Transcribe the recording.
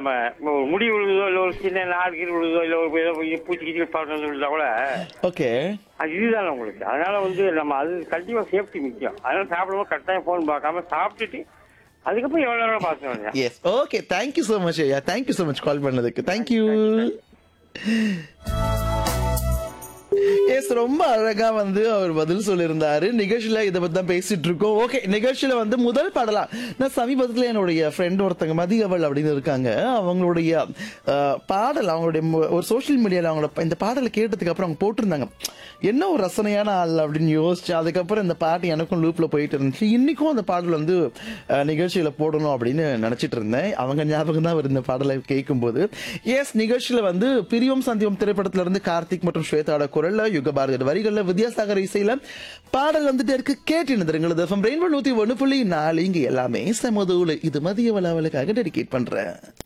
நம்ம ஒரு முடி விழுதோ இல்ல ஒரு சின்ன நாடு கீழ் விழுதோ இல்ல ஒரு ஏதோ பூச்சி கீச்சி பறந்து விழுந்தா கூட ஓகே அது இதுதான் உங்களுக்கு அதனால வந்து நம்ம அது கண்டிப்பா சேஃப்டி முக்கியம் அதனால சாப்பிடும்போது கட்டாயம் போன் பார்க்காம சாப்பிட்டுட்டு அதுக்கப்புறம் எவ்வளவு நேரம் பார்க்க வேண்டிய yes okay thank you so much ஐயா தேங்க்யூ ஸோ மச் கால் பண்ணதுக்கு தேங்க்யூ எஸ் ரொம்ப அழகா வந்து அவர் பதில் சொல்லியிருந்தாரு நிகழ்ச்சியில இதை பத்தி தான் பேசிட்டு இருக்கோம் ஓகே நிகழ்ச்சியில வந்து முதல் பாடலா நான் சமீபத்துல என்னுடைய ஃப்ரெண்ட் ஒருத்தங்க மதியவள் அப்படின்னு இருக்காங்க அவங்களுடைய அஹ், பாடல் அவங்களுடைய மு- ஒரு சோஷியல் மீடியால அவங்களோட இந்த பாடலை கேட்டதுக்கு அப்புறம் அவங்க போட்டிருந்தாங்க என்ன ஒரு ரசனையான ஆள் அப்படின்னு யோசிச்சு அதுக்கப்புறம் இந்த பாட்டு எனக்கும் லூப்ல போயிட்டு இருந்துச்சு இன்னைக்கும் அந்த பாடல் வந்து அஹ், நிகழ்ச்சியில போடணும் அப்படின்னு நினைச்சிட்டு இருந்தேன் அவங்க ஞாபகம் தான் இந்த பாடலை கேட்கும்போது எஸ் நிகழ்ச்சியில வந்து பிரியம் சந்தியம் திரைப்படத்துல இருந்து கார்த்திக் மற்றும் ஸ்வேதாவோட குரல்ல யுக பாரதி வரிகள்ல வித்யாசாகர் இசையில பாடல் வந்துட்டு இருக்கு கேட்டு நிறுங்களது ரெயின்போ நூத்தி ஒண்ணு புள்ளி நாலு இங்க எல்லாமே சமதூல இது மதிய வளாவலுக்காக டெடிகேட் பண்றேன்